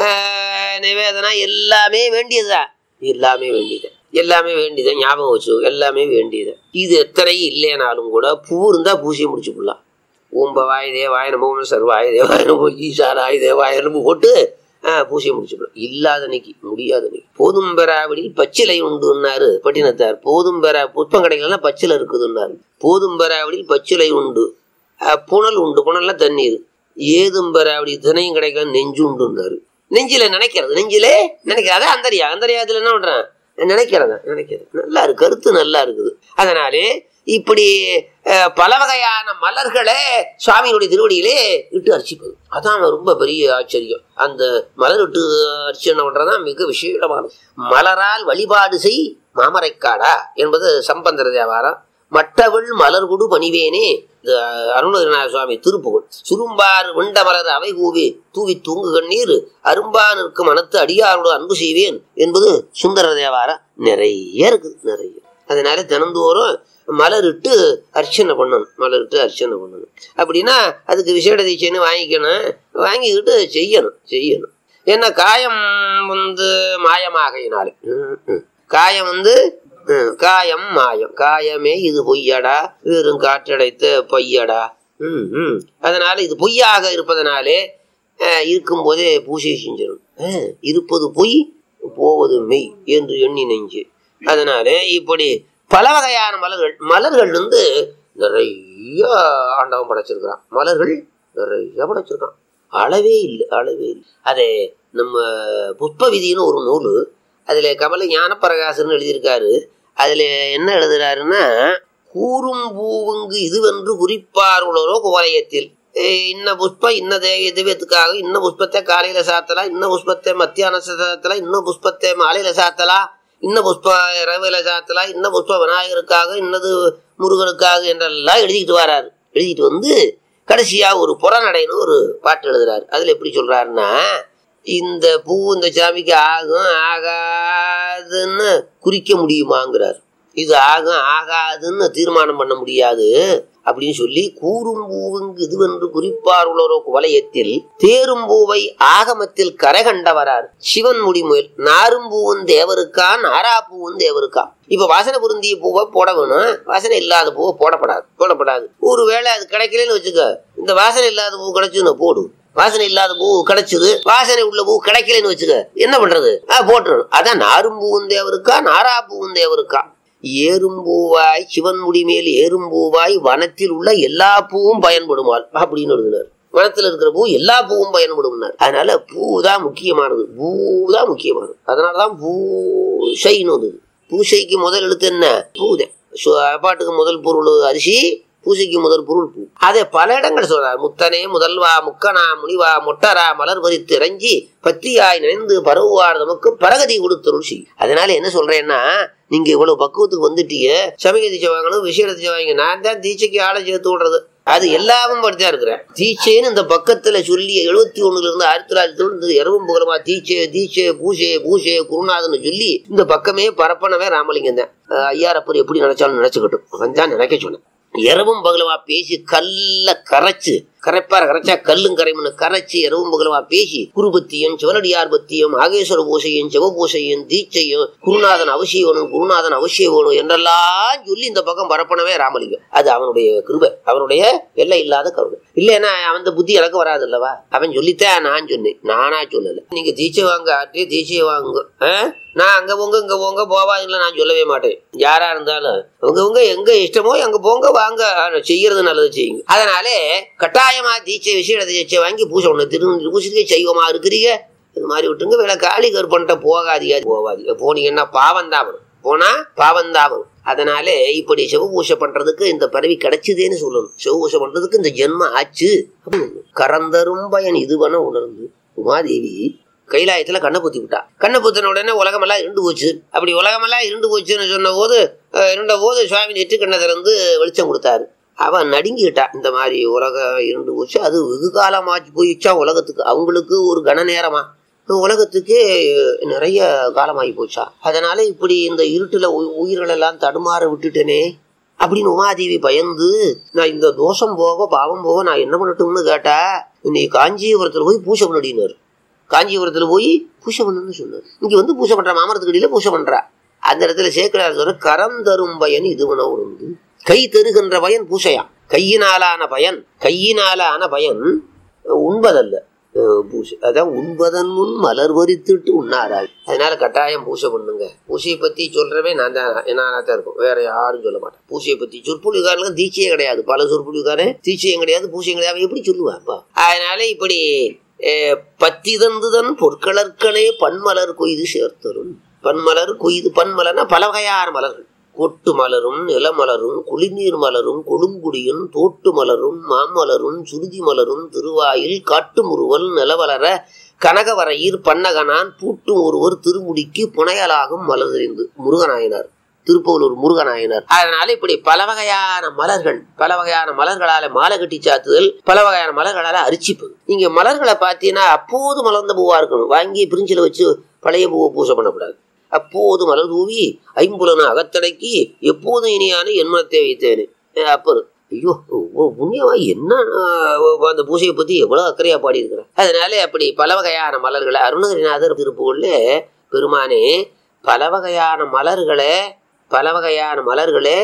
ஆஹ், நிவேதனம் எல்லாமே வேண்டியதுதான் எல்லாமே வேண்டியது எல்லாமே வேண்டியது ஞாபகம் வச்சு எல்லாமே வேண்டியது இது எத்தனை இல்லைனாலும் கூட பூ இருந்தா பூசியை முடிச்சுக்கலாம் ஓம்பவாய தேவாய நமோ சர்வாய தேவாய நமோ ஈசானாய தேவாய நமோ போட்டு ஆஹ், பூசியை முடிச்சுக்கலாம் இல்லாத அன்னைக்கு முடியாத அன்னைக்கு போதும் பெறாவிடில் பச்சிலை உண்டுன்னாரு பட்டினத்தார் போதும் பெறா புஷ்பம் கடைகள்லாம் பச்சிலை இருக்குதுன்னாரு போதும் பெறாவிடில் பச்சிலை உண்டு அஹ், புனல் உண்டு புனல்ல தண்ணீர் ஏதும் பெறாவிடி தினையும் கிடைக்கல நெஞ்சு உண்டுன்னாரு நெஞ்சில நினைக்கிறது நெஞ்சிலே நினைக்கிறது அதான் அந்தரியா அந்தரியாத்துல என்ன பண்றேன் நினைக்கிறத நினைக்கிறது நல்லா இருக்கு கருத்து நல்லா இருக்குது அதனாலே இப்படி அஹ், பல வகையான மலர்களை சுவாமியினுடைய திருவடியிலே இட்டு அர்ச்சிப்பது அதான் ரொம்ப பெரிய ஆச்சரியம் அந்த மலர் இட்டு அர்ச்சனை பண்றதுதான் மிக விசேஷமானது மலரால் வழிபாடு செய் மாமரைக்காடா என்பது சம்பந்தர தேவாரம் மற்றவள் மலர்குடு பணிவேனே இது அருணகிரிநாத சுவாமி திருப்புகழ் சுரும்பார் விண்ட மலர் அவை கூவி தூவி தூங்கு கண்ணீர் அரும்பா நிற்கும் மனத்து அடியாரோடு அன்பு செய்வேன் என்பது சுந்தர தேவாரம் நிறைய இருக்குது நிறைய அதனால தினந்தோறும் மலரிட்டு அர்ச்சனை பண்ணணும் மலரிட்டு அர்ச்சனை பண்ணணும் அப்படின்னா அதுக்கு விசேட தீட்சைன்னு வாங்கிக்கணும் வாங்கிக்கிட்டு செய்யணும் செய்யணும் என்ன காயம் வந்து மாயமாகையினாலே ம், ம். காயம் வந்து ம், காயம் மாயம் காயமே இது பொய்யடா வெறும் காற்றடைத்த பொய்யடா ம், ம். அதனால இது பொய்யாக இருப்பதனாலே அஹ், இருக்கும்போதே பூஜை செஞ்சிடும் அஹ், இருப்பது பொய் போவது மெய் என்று எண்ணி நெஞ்சு அதனால இப்படி பல வகையான மலர்கள் மலர்கள் வந்து நிறைய ஆண்டவன் படைச்சிருக்கிறான் மலர்கள் நிறைய படைச்சிருக்கான் அளவே இல்லை அளவே இல்லை அதே நம்ம புஷ்ப விதின்னு ஒரு நூல் அதில் கமல ஞானப்பிரகாசன் எழுதியிருக்காரு அதில் என்ன எழுதுறாருன்னா கூறும் பூவுங்கு இதுவென்று குறிப்பாருளரோ குவலயத்தில் ஏய், இன்ன புஷ்பம் இன்ன தே- தெய்வத்துக்காக இன்ன புஷ்பத்தை காலையில சாத்தலாம் இன்ன புஷ்பத்தை மத்தியான சாத்தலாம் இன்ன புஷ்பத்தை மாலையில சாத்தலாம் இன்ன புஷ்பம் இரவுல சாத்தலாம் இன்ன புஷ்பம் விநாயகருக்காக இன்னது முருகனுக்காக என்றெல்லாம் எழுதிக்கிட்டு வராரு எழுதிட்டு வந்து கடைசியா ஒரு புறநடைன்னு ஒரு பாட்டு எழுதுறாரு அதுல எப்படி சொல்றாருன்னா இந்த பூ இந்த சாமிக்கு ஆகும் ஆகாதுன்னு குறிக்க முடியுமாங்கிறார் இது ஆகும் ஆகாதுன்னு தீர்மானம் பண்ண முடியாது அப்படின்னு சொல்லி கூறும் பூவுங்கு இதுவென்று குறிப்பார் உளரோ வலயத்தில் தேரும் பூவை ஆகமத்தில் கரை கண்டவரார் சிவன் முடிமுயல் நாரும் பூவும் தேவருக்கா நாரா பூவும் தேவருக்கா இப்ப வாசனை பொருந்திய பூவை போட வேணும் வாசனை இல்லாத பூவை போடப்படாது போடப்படாது ஒருவேளை அது கிடைக்கலன்னு வச்சுக்க இந்த வாசனை இல்லாத பூ கிடைச்சுன்னு போடு வாசனை இல்லாத பூ கிடைச்சது வாசனை உள்ள பூ கிடைக்கலன்னு வச்சுக்க என்ன பண்றது ஆ போட்டுரும் அதான் நாரும் பூவும் தேவருக்கா நாரா பூவும் தேவருக்கா ஏறும்பூவாய் சிவன் முடி மேல் ஏறும்பூவாய் வனத்தில் உள்ள எல்லா பூவும் பயன்படுமால் அப்படின்னு எழுதினார் வனத்தில் இருக்கிற பூ எல்லா பூவும் பயன்படும்னார் அதனால பூ தான் முக்கியமானது பூ தான் முக்கியமானது அதனாலதான் பூசைன்னு வந்தது பூசைக்கு முதல் எழுத்து என்ன பூதே பாட்டுக்கு முதல் பொருள் அரிசி பூசைக்கு முதல் பொருள் பூ அதை பல இடங்கள் சொல்றார் முத்தனே முதல்வா முக்கனா முனிவா மொட்டரா மலர் பறித்து இறங்கி பத்தியாய் நினைந்து பரவுவார் நமக்கு பரகதி கொடுத்தருள் செய் அதனால என்ன சொல்றேன்னா நீங்க இவ்வளவு பக்குவத்துக்கு வந்துட்டீங்க சமய தீட்சை வாங்கணும் விஷய தீட்சை வாங்க நான் தான் தீட்சைக்கு ஆளை சேர்த்து விடுறது அது எல்லாமும் படித்தா இருக்கிறேன் தீட்சைன்னு இந்த பக்கத்துல சொல்லி எழுபத்தி ஒண்ணுல இருந்து ஆயிரத்தி தொள்ளாயிரத்தி தொண்ணூறு இரவும் புகழமா தீட்சை தீட்சை பூசை பூசை குருநாதன்னு சொல்லி இந்த பக்கமே பரப்பனவே ராமலிங்கம் தான் அஹ் ஐயாரப்பர் எப்படி நினைச்சாலும் நினைச்சுக்கட்டும் அவன் தான் நினைக்க சொன்னேன் இரவும் பகலவா பேசி கல்ல கரைச்சு கரைப்பார கரைச்சா கல்லும் கரைமுன்னு கரைச்சு இரவும் பகலவா பேசி குருபத்தியும் சிவனடியார் பத்தியும் ஆகேஸ்வர பூசையும் சிவபூசையும் தீட்சையும் குருநாதன் அவசியம் வேணும் குருநாதன் அவசியம் வேணும் என்றெல்லாம் சொல்லி இந்த பக்கம் பரப்பனவே ராமலிங்கம் அது அவனுடைய கிருபை அவனுடைய எல்லை இல்லாத கருணை இல்லைன்னா அவன் புத்தி எனக்கு வராது அல்லவா அவன் சொல்லித்தான் நான் சொன்னேன் நானா சொல்லல நீங்க தீட்சை வாங்க ஆட்டே தீட்சையை வாங்க ஆ? நான் அங்க போங்க இங்க போங்க போவாதீங்களா நான் சொல்லவே மாட்டேன் யாரா இருந்தாலும் உங்க உங்க எங்க இஷ்டமோ அங்க போங்க வாங்க ஆனா, செய்யறது நல்லது செய்யுங்க அதனாலே கட்டாயமா தீட்சை விஷய தீட்சை வாங்கி பூசை ஒண்ணு திரு பூசைக்கே செய்வமா இருக்கிறீங்க இது மாதிரி விட்டுங்க வேலை காளி கருப்பன்ட்ட போகாதீங்க போகாதீங்க போனீங்கன்னா பாவம் தான் வரும் போனா பாவம் தான் வரும் அதனாலே இப்படி சிவபூஷை பண்றதுக்கு இந்த பதவி கிடைச்சதேன்னு சொல்லணும் சிவபூஷை பண்றதுக்கு இந்த ஜென்மம் ஆச்சு அப்படின்னு கரந்தரும் பயன் இதுவன உணர்ந்து உமாதேவி கைலாயத்துல கண்ணை பொத்தி விட்டா கண்ணை பொத்தின உடனே உலகமெல்லாம் இருண்டு போச்சு அப்படி உலகமெல்லாம் இருண்டு போச்சுன்னு சொன்ன போது அஹ், இருண்ட போது சுவாமி நெற்று கண்ணை திறந்து வெளிச்சம் கொடுத்தாரு அவன் நடுங்கிட்டா இந்த மாதிரி உலகம் இருண்டு போச்சு அது வெகு காலமாச்சு போயிடுச்சா உலகத்துக்கு அவங்களுக்கு ஒரு கன நேரமா உலகத்துக்கே நிறைய காலமாகி போச்சா அதனால இப்படி இந்த இருட்டுல உ- உயிர்கள் எல்லாம் தடுமாற விட்டுட்டேனே அப்படின்னு உமாதேவி பயந்து நான் இந்த தோஷம் போக பாவம் போக நான் என்ன பண்ணட்டும்னு கேட்டா இன்னைக்கு காஞ்சிபுரத்துல போய் பூஜை பண்ணினார் காஞ்சிபுரத்துல போய் பூஜை பண்ணுன்னு சொன்னார் இங்க வந்து பூஜை பண்ற மாமரத்துக்கு அடியில பூஜை பண்றா அந்த இடத்துல சேக்கரார் சொல்ற கரம் தரும் பயன் இது உணவு உண்டு கை தருகின்ற பயன் பூசையா கையினாலான பயன் கையினாலான பயன் உண்பதல்ல அஹ் பூசை அதான் உண்பதன் முன் மலர் வரித்துட்டு உண்ணாராய் அதனால கட்டாயம் பூசை பண்ணுங்க பூசையை பத்தி சொல்றவே நான் தான் நானா தான் இருக்கும் வேற யாரும் சொல்ல மாட்டேன் பூசையை பத்தி சொற்பொழிவுக்காரனுக்கு தீட்சையே கிடையாது பல சொற்பொழிவுக்காரன் தீட்சையும் கிடையாது பூசையும் கிடையாது அவன் எப்படி சொல்லுவாப்பா அதனால இப்படி அஹ், பத்தி தந்துதன் பொற்களற்களே பன்மலர் கொய்து சேர்த்தரும் பன்மலர் கொய்து பன்மலர்னா பல வகையான மலர்கள் கொட்டு மலரும் நிலமலரும் குளிர்நீர் மலரும் கொடுங்குடியும் தோட்டு மலரும் மாமலரும் சுருதி மலரும் திருவாயில் காட்டு முறுவல் நிலவலர கனகவரையீர் பன்னகனான் பூட்டும் ஒருவர் திருமுடிக்கு புனையலாகும் மலர்ந்து முருகனாயினார் திருப்பூலூர் முருகனாயினார் அதனால இப்படி பல வகையான மலர்கள் பல வகையான மலர்களால மாலை கட்டி சாத்துதல் பல வகையான மலர்களால அரிச்சிப்பது நீங்க மலர்களை பார்த்தீங்கன்னா அப்போது மலர்ந்த பூவா இருக்கணும் வாங்கி பிரிஞ்சில வச்சு பழைய பூவை பூசை பண்ணக்கூடாது அப்போது மலர் தூவி ஐம்புலன அகத்தடக்கி எப்போதும் இனியான என்மனத்தை வைத்தேனே அஹ் அப்பர் ஐயோ ஓ புண்ணியமா என்ன ஆஹ், அந்த பூஜையை பத்தி எவ்வளவு அக்கறையா பாடியிருக்கிறார் அதனால அப்படி பல வகையான மலர்களை அருணகிரிநாதர் திருப்புகள்ல பெருமானே பல வகையான மலர்களை பல வகையான மலர்களே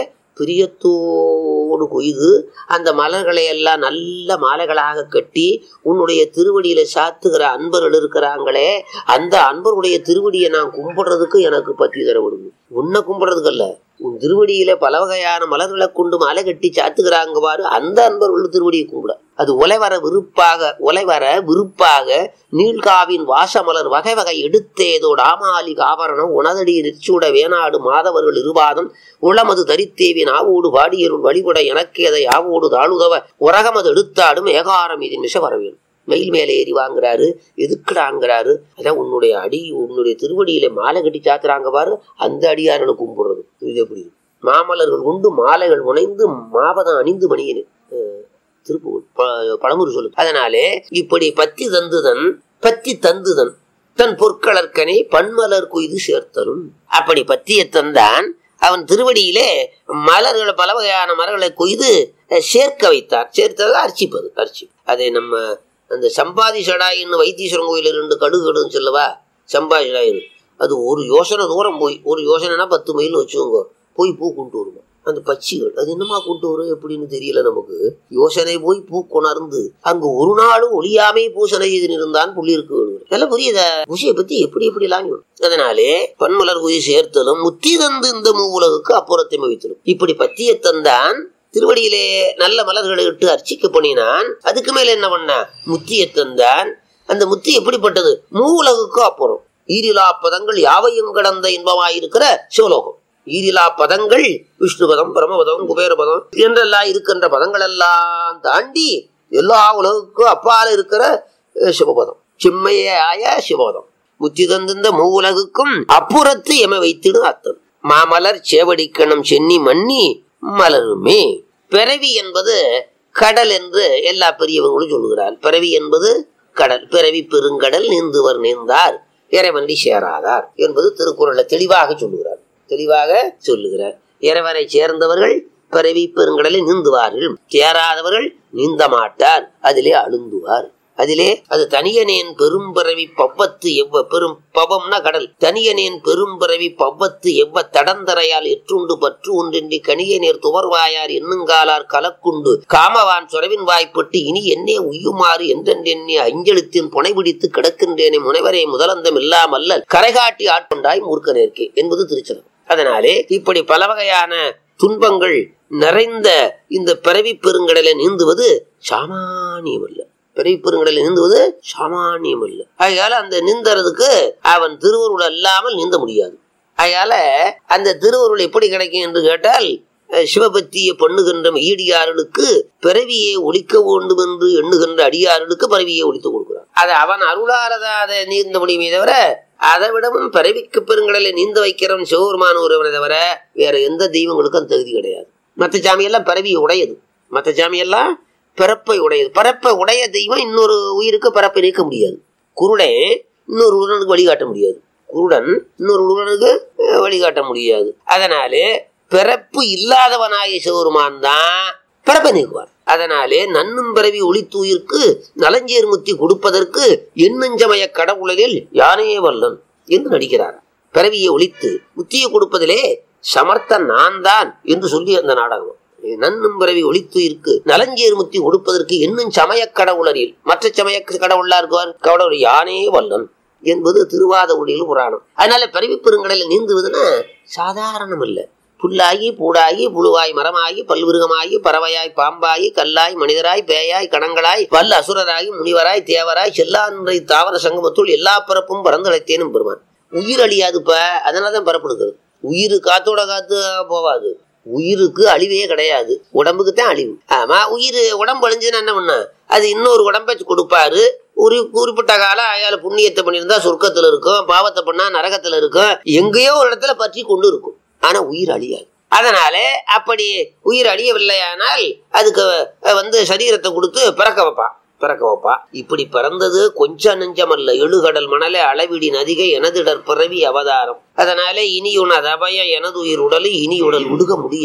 பிரியத்தோடு கொய்து அந்த மலர்களை எல்லாம் நல்ல மாலைகளாக கட்டி உன்னுடைய திருவடியில சாத்துகிற அன்பர்கள் இருக்கிறாங்களே அந்த அன்பருடைய திருவடியை நான் கும்பிடுறதுக்கு எனக்கு பற்றி தர விடுங்க உன்னை கும்பிடுறதுக்கு அல்ல உன் திருவடியில பல வகையான மலர்களை கொண்டு மாலை கட்டி சாத்துகிறாங்க பாரு அந்த அன்பர்கள் திருவடியை கும்பிட அது ஒலைவர விருப்பாக ஒலைவர விருப்பாக நீள்காவின் வாசமலர் வகை வகை எடுத்தேதோடு ஆமாலி ஆபரணம் உணதடி நிச்சூட வேணாடு மாதவர்கள் இருபாதம் உளமது தரித்தேவின் ஆவோடு வாடியருள் வழிபட எனக்கேதை ஆவோடு தாழுதவ உரகமது எடுத்தாடும் ஏகாரம் இதன் மிஷ வரவேன் மயில் மேலே ஏறி வாங்குறாரு எதுக்குடாங்கிறாரு அதான் உன்னுடைய அடி உன்னுடைய திருவடியில மாலை கட்டி சாத்துறாங்க பாரு அந்த அடியாரனை கும்பிடுறது இது எப்படி மாமலர்கள் உண்டு மாலைகள் உணைந்து மாபதம் அணிந்து மணியனு திருப்பூர் பழமுறை சொல்லு அதனாலே இப்படி பத்தி தந்துதன் பத்தி தந்துதன் தன் பொற்களற்கனே பன்மலர் கொய்து சேர்த்தலும் அப்படி பத்திய தந்தான் அவன் திருவடியிலே மலர்களை பல வகையான மலர்களை கொய்து அஹ், சேர்க்க வைத்தார் சேர்த்தது அர்ச்சிப்பது அர்ச்சி அதை நம்ம அந்த சம்பாதி சடாயின்னு வைத்தீஸ்வரன் கோயில் ரெண்டு கடுகடுன்னு சொல்லவா சம்பாதி சடாயின்னு அது ஒரு யோசனை தூரம் போய் ஒரு யோசனைனா பத்து மைல் வச்சுக்கோங்க போய் பூ கொண்டு வருமா அந்த பட்சிகள் அது என்னமா கொண்டு வரும் எப்படின்னு தெரியல நமக்கு யோசனை போய் பூ கொணர்ந்து அங்கு ஒரு நாளும் ஒளியாமே பூசனை செய்து இருந்தான் புள்ளிருக்கு எல்லாம் புரியுதா பூசையை பத்தி எப்படி எப்படி எல்லாம் அதனாலே பன்மலர் குதி சேர்த்தலும் முத்தி தந்து இந்த மூவுலகுக்கு அப்புறத்தை வைத்தலும் இப்படி பத்திய தந்தான் திருவடியிலே நல்ல மலர்களை இட்டு அர்ச்சிக்க பண்ணினான் அதுக்கு மேல என்ன பண்ண முத்தியை தந்தான் அந்த முத்தி எப்படிப்பட்டது மூவுலகுக்கு அப்புறம் ஈரிலா பதங்கள் யாவையும் கடந்த இன்பமாயிருக்கிற சிவலோகம் ஈரிலா பதங்கள் விஷ்ணுபதம் பிரமபதம் குபேரபதம் என்றெல்லாம் இருக்கின்ற பதங்கள் எல்லாம் தாண்டி எல்லா உலகுக்கும் அப்பால இருக்கிற அஹ், சிவபதம் செம்மையாய சிவபதம் முத்தி தந்திருந்த மூவுலகுக்கும் அப்புறத்து எம வைத்திடும் அத்தன் மாமலர் சேவடிக்கணும் சென்னி மன்னி மலருமே பிறவி என்பது கடல் என்று எல்லா பெரியவங்களும் சொல்லுகிறார் பிறவி என்பது கடல் பிறவி பெருங்கடல் நீந்துவர் நீந்தார் இறைவனடி சேராதார் என்பது திருக்குறளை தெளிவாக சொல்லுகிறார் தெளிவாக சொல்லுகிறார் இறைவனை சேர்ந்தவர்கள் பிறவி பெருங்கடலில் நீந்துவார்கள் சேராதவர்கள் நீந்த மாட்டார் அதிலே அழுந்துவார் அதிலே அது தனியனேன் பெரும்பிறவி பவ்வத்து எவ்வ பெரும் பவம்னா கடல் தனியனேன் பெரும்பிறவி பவ்வத்து எவ்வ தடந்தரையால் எற்றுண்டு பற்று ஒன்றின்றி கனியநேர் துவர்வாயார் எண்ணுங்காலார் கலக்குண்டு காமவான் சுரவின் வாய்ப்பட்டு இனி என்னே உய்யுமாறு என்றென்றெண்ணி அஞ்செழுத்தின் புனை பிடித்து கிடக்கின்றேனே முனைவரே முதலந்தம் இல்லாமல்ல கரைகாட்டி ஆட்கொண்டாய் மூர்க்க நேர்க்கே என்பது திருச்சனம் அதனாலே இப்படி பல வகையான துன்பங்கள் நிறைந்த இந்த பிறவி பெருங்கடலை நீந்துவது சாமானியம் அல்ல பிறவி பெருங்கடலை நீந்துவது சாமானியம் அல்ல அதனால அந்த நீந்தறதுக்கு அவன் திருவருள் அல்லாமல் நீந்த முடியாது அதனால அந்த திருவருள் எப்படி கிடைக்கும் என்று கேட்டால் அஹ், சிவபக்தியை பண்ணுகின்ற ஈடியார்களுக்கு பிறவியை ஒழிக்க வேண்டும் என்று எண்ணுகின்ற அடியார்களுக்கு பிறவியை ஒழித்து கொடுக்கிறான் அதை அவன் அருளாரதா அதை நீந்த முடியுமே தவிர அதை விடவும் பிறவிக்கு பெருங்கடலை நீந்த வைக்கிறவன் சிவபெருமான ஒருவனை தவிர வேற எந்த தெய்வங்களுக்கும் அந்த தகுதி கிடையாது மற்ற சாமியெல்லாம் பிறவியை உடையது மற்ற சாமியெல்லாம் பிறப்பை உடையது பிறப்பை உடைய தெய்வம் இன்னொரு உயிருக்கு பிறப்பை நீக்க முடியாது குருடே இன்னொரு உடனுக்கு வழிகாட்ட முடியாது குருடன் இன்னொரு உடனுக்கு அஹ், வழிகாட்ட முடியாது அதனாலே பிறப்பு இல்லாதவனாய சிவருமான் தான் பிறப்பை நீக்குவார் அதனாலே நன்னும் பிறவி ஒளித்தூயிற்கு நலஞ்சேர் முத்தி கொடுப்பதற்கு எண்ணஞ்சமய கடவுளில் யானே வல்லன் என்று நடிக்கிறார் பிறவியை ஒழித்து முத்தியை கொடுப்பதிலே சமர்த்தன் நான் தான் என்று சொல்லி அந்த நாடகம் நன்னும் பிறவி ஒழித்து இருக்கு நலஞ்சேர் முத்தி கொடுப்பதற்கு இன்னும் சமய கடவுளரில் மற்ற சமய கடவுளா இருக்குவார் கடவுள் யானே வல்லன் என்பது திருவாத உடையில் புராணம் அதனால பிறவி பெருங்கடலில் நீந்துவதுன்னா சாதாரணம் இல்லை புல்லாகி பூடாகி புழுவாய் மரமாகி பல்விருகமாகி பறவையாய் பாம்பாகி கல்லாய் மனிதராய் பேயாய் கணங்களாய் வல்ல அசுரராகி முனிவராய் தேவராய் செல்லான்றை தாவர சங்கமத்துள் எல்லா பிறப்பும் பறந்தழைத்தேனும் பெருமான் உயிர் அழியாதுப்ப அதனாலதான் பரப்படுகிறது உயிர் காத்தோட காத்து போவாது உயிருக்கு அழிவே கிடையாது உடம்புக்கு தான் அழிவு ஆமா உயிர் உடம்பு அழிஞ்சுன்னா என்ன பண்ண அது இன்னொரு உடம்பை கொடுப்பாரு ஒரு குறிப்பிட்ட காலம் அயால புண்ணியத்தை பண்ணியிருந்தா சொர்க்கத்துல இருக்கும் பாவத்தை பண்ணா நரகத்துல இருக்கும் எங்கேயோ ஒரு இடத்துல பற்றி கொண்டு இருக்கும் ஆனா உயிர் அழியாது அதனால அப்படி உயிர் அழியவில்லையானால் அதுக்கு அஹ், வந்து சரீரத்தை கொடுத்து பிறக்க வைப்பான் பிறக்க வைப்பா இப்படி பிறந்தது கொஞ்சம் நெஞ்சமல்ல எழுகடல் மணலே அளவிடி நதிகை எனதிடர் பிறவி அவதாரம் அதனால இனி உனது அபய எனது உயிர் உடலை இனி உடல் உடுக முடியாது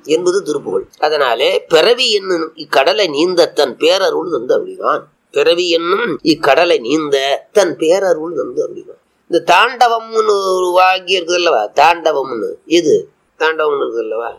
என்பது திருப்புகழ் அதனாலே பிறவி என்னும் இக்கடலை நீந்த தன் பேரருள் தந்து அருளினான் பிறவி என்னும் இக்கடலை நீந்த தன் பேரருள் தந்து அருளினான் இந்த தாண்டவம்னு ஒரு வாக்கியம் இருக்குது அல்லவா தாண்டவம்னு இது தாண்டவம்னு இருக்குது அல்லவா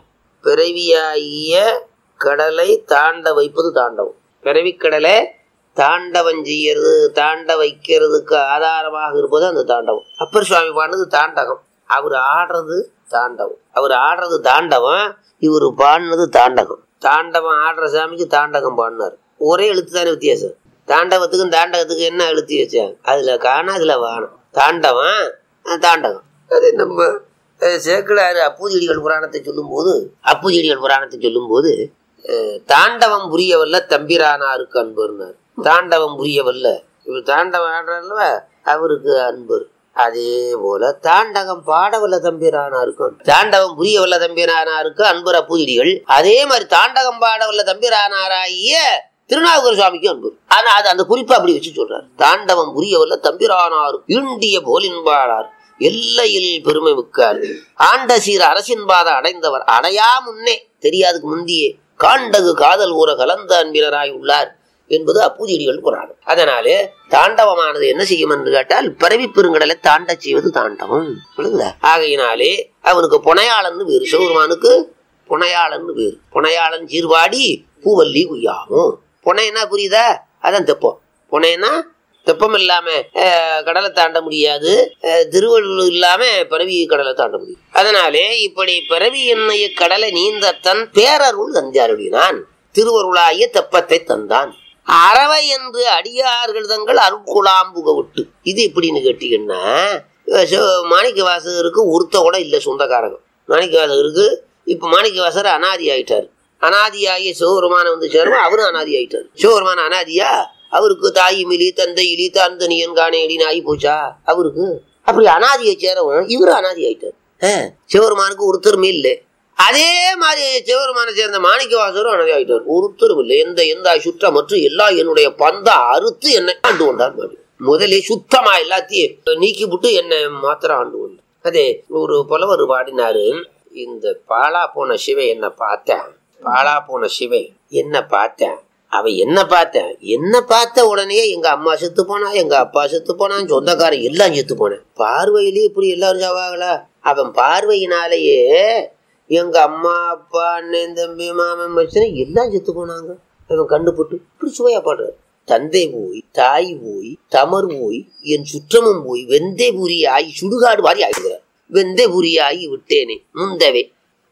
பிறவியாகிய கடலை தாண்ட வைப்பது தாண்டவம் பிறவிக்கடலை தாண்டவம் செய்யறது தாண்ட வைக்கிறதுக்கு ஆதாரமாக இருப்பது அந்த தாண்டவம் அப்பர் சுவாமி பாடினது தாண்டகம் அவர் ஆடுறது தாண்டவம் அவர் ஆடுறது தாண்டவம் இவர் பாடினது தாண்டகம் தாண்டவம் ஆடுற சாமிக்கு தாண்டகம் பாடினார் ஒரே எழுத்து தானே வித்தியாசம் தாண்டவத்துக்கும் தாண்டகத்துக்கும் என்ன எழுத்து வச்சாங்க அதுல காண அதுல வானம் தாண்டவம் அஹ் தாண்டகம் அது நம்ம அஹ், சேக்கிழார் அப்பூதியடிகள் புராணத்தை சொல்லும்போது அப்பூதியடிகள் புராணத்தை சொல்லும்போது அஹ், தாண்டவம் புரியவல்ல தம்பிரானாருக்கு அன்பர்னார் தாண்டவம் புரியவல்ல இவர் தாண்டவம் ஆடுறாருல்ல அவருக்கு அன்பர் அதே போல தாண்டகம் பாடவல்ல தம்பிரானாருக்கும் தாண்டவம் புரியவல்ல தம்பிரானாருக்கு அன்பர் அப்பூதிடிகள் அதே மாதிரி தாண்டகம் பாடவல்ல தம்பிரானாராகிய திருநாவுக்கர் சுவாமிக்கு அன்பு ஆனா அது அந்த குறிப்பை அப்படி வச்சு சொல்றாரு தாண்டவம் புரியவல்ல தம்பிரானார் ஈண்டிய போலின்பாளார் எல்லையில் பெருமை மிக்கார் ஆண்ட சீர் அரசின்பாத அடைந்தவர் அடையா முன்னே தெரியாதுக்கு முந்தியே காண்டகு காதல் ஊற கலந்த அன்பினராய் உள்ளார் என்பது அப்பூதியடிகள் புராணம் அதனாலே தாண்டவமானது என்ன செய்யும் என்று கேட்டால் பிறவி பெருங்கடலை தாண்ட செய்வது தாண்டவம் புரியுதுங்களா? ஆகையினாலே அவனுக்கு புனையாளன் வேறு சிவபெருமானுக்கு புனையாளன் வேறு புனையாளன் சீர்வாடி பூவல்லி குய்யாமோ புனையனா புரியுதா அதான் தெப்பம் புனையனா தெப்பம் இல்லாம அஹ், கடலை தாண்ட முடியாது அஹ், திருவள்ளுவர் இல்லாம பிறவி கடலை தாண்ட முடியும் அதனாலே இப்படி பிறவி என்னைய கடலை நீந்த தன் பேரருள் தந்தாருடினான் திருவருளாகிய தெப்பத்தை தந்தான் அறவை என்று அடியார்கள் தங்கள் அருட்குழாம்புக விட்டு இது எப்படின்னு கேட்டீங்கன்னா அஹ், சிவ- மாணிக்க வாசகருக்கு ஒருத்த கூட இல்லை சொந்தக்காரங்க மாணிக்க வாசகருக்கு இப்ப மாணிக்க வாசகர் அனாதி ஆயிட்டார் அனாதியாகிய சிவபெருமான வந்து சேரும் அவரும் அனாதி ஆயிட்டார் சிவபெருமான அனாதியா அவருக்கு தாய் மிலி தந்தை இலி தந்தனியன் காணேடின்னு ஆகி போச்சா அவருக்கு அப்படி அனாதியை சேரவும் இவரும் அனாதி ஆயிட்டார் ஆஹ், சிவபெருமானுக்கு ஒருத்தருமே இல்லை அதே மாதிரி சிவபெருமானை சேர்ந்த மாணிக்க வாசகரும் அனாதி ஆயிட்டார் ஒருத்தரும் இல்லை எந்த எந்த சுற்ற மற்றும் எல்லா என்னுடைய பந்த அறுத்து என்னை ஆண்டு கொண்டார் மறுபடியும். முதலே சுத்தமா எல்லாத்தையும் நீக்கி விட்டு என்னை மாத்திரம் ஆண்டு கொண்டார் அதே ஒரு புலவர் பாடினாரு இந்த பாலா போன சிவை என்ன பார்த்தேன் பாலா போன சிவை என்ன பார்த்தேன் அவ என்ன பார்த்தேன் என்ன பார்த்த உடனே எங்க அம்மா செத்து போனா எங்க அப்பா செத்து போனான் சொந்தக்காரன் எல்லாம் செத்து போனேன் பார்வையிலேயே இப்படி எல்லாரும் சாவாங்களா அவன் பார்வையினாலேயே எங்க அம்மா அப்பா அண்ணன் தம்பி மாமன் மச்சனை எல்லாம் செத்து போனாங்க அவன் கண்டுபட்டு இப்படி சுவையா பாடுறாரு தந்தை போய் தாய் போய் தமர் போய் என் சுற்றமும் போய் வெந்தை புரியாய் சுடுகாடு வாரி ஆகிறார் வெந்தை புரியாகி விட்டேனே முந்தவே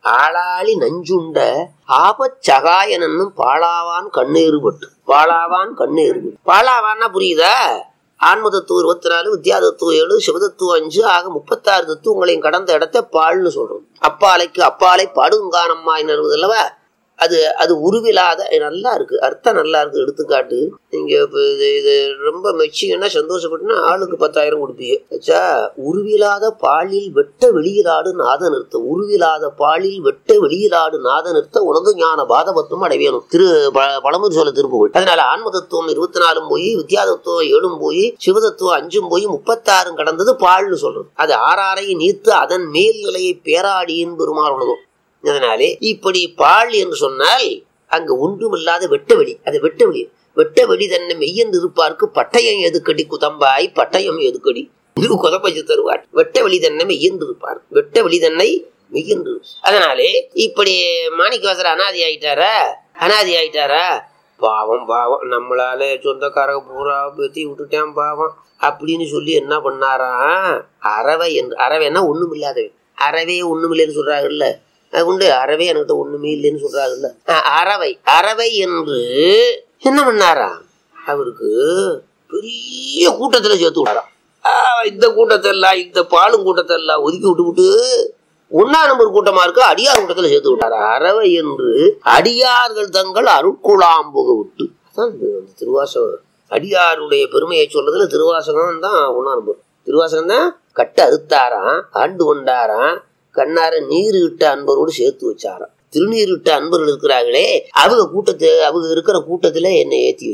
ஆளாளி நஞ்சுண்ட ஆபச் சகாயனன்னும் பாலாவான் கண்ணேறுபட்டு பாலாவான் கண்ணேறுபட்டு பாலாவான்னா புரியுதா ஆன்ம தத்துவம் இருபத்தி நாலு வித்யா தத்துவம் ஏழு சிவதத்துவம் அஞ்சு ஆக முப்பத்தாறு தத்துவங்களையும் கடந்த இடத்த பால்னு சொல்றோம் அப்பாலைக்கு அப்பாலை பாடுங்கானம்மா அல்லவா அது அது உருவில்லாத நல்லா இருக்கு அர்த்தம் நல்லா இருக்கு எடுத்துக்காட்டு நீங்க இப்ப இது இது ரொம்ப மெச்சிங்கன்னா சந்தோஷப்பட்டுனா ஆளுக்கு பத்தாயிரம் கொடுப்பீங்க ஆச்சா உருவிலாத பாலில் வெட்ட வெளியிலாடு நாத நிறுத்த உருவிலாத பாலில் வெட்ட வெளியிலாடு நாத நிறுத்த உனது ஞான பாதபத்துவம் அடைவேணும் திரு ப- பழமுதிர் சொல்ல திருப்புகழ் அதனால ஆன்ம தத்துவம் இருபத்தி நாலும் போய் வித்யா தத்துவம் ஏழும் போய் சிவதத்துவம் அஞ்சும் போய் முப்பத்தாறும் கடந்தது பால்னு சொல்றது அது ஆறாரையை நீர்த்து அதன் மேல் நிலையை பேராடியின் பெருமாள் உணரும் அதனாலே இப்படி பால் என்று சொன்னால் அங்கு ஒன்றுமில்லாத வெட்டவெளி அது வெட்டவெளி வெட்டவெளி தன்னை மெய்யன் இருப்பார்க்கு பட்டயம் எதுக்கடி குதம்பாய் பட்டயம் எதுக்கடி இது குதப்பச்சு தருவார் வெட்டவெளி தன்னை மெய்யன்று இருப்பார் வெட்டவெளி தன்னை மெய்யன்று அதனாலே இப்படி மாணிக்கவாசர் அனாதி ஆயிட்டாரா அனாதி ஆயிட்டாரா பாவம் பாவம் நம்மளால சொந்தக்காரங்க பூரா பத்தி விட்டுட்டேன் பாவம் அப்படின்னு சொல்லி என்ன பண்ணாராம் அறவை என்று அறவைன்னா ஒண்ணும் இல்லாதவன் அறவே ஒண்ணும் இல்லைன்னு சொல்றாங்கல்ல அஹ் உண்டு அறவே என்கிட்ட ஒண்ணுமே இல்லைன்னு சொல்றாங்கல்ல அஹ் அறவை அறவை என்று என்ன பண்ணாராம் அவருக்கு பெரிய கூட்டத்துல சேர்த்து விட்டாராம் ஆஹ் இந்த கூட்டத்தெல்லாம் இந்த பாலும் கூட்டத்தெல்லாம் ஒதுக்கி விட்டு விட்டு ஒன்னா நம்பர் கூட்டமா இருக்கு அடியார் கூட்டத்துல சேர்த்து விட்டாரு அறவை என்று அடியார்கள் தங்கள் அருட்குழாம்புக விட்டு அதான் இந்த இந்த திருவாசகம் அடியாருடைய பெருமையை சொல்றதுல திருவாசகம் தான் ஒன்னா நம்பர் திருவாசகம் தான் கட்ட அறுத்தாராம் ஆண்டு கொண்டாராம் கண்ணார நீர் இட்ட அன்பரோடு சேர்த்து வச்சாராம் திருநீர் இட்ட அன்பர்கள் இருக்கிறார்களே அவங்க கூட்டத்து அவங்க இருக்கிற கூட்டத்துல என்னை ஏத்தி வச்சேன்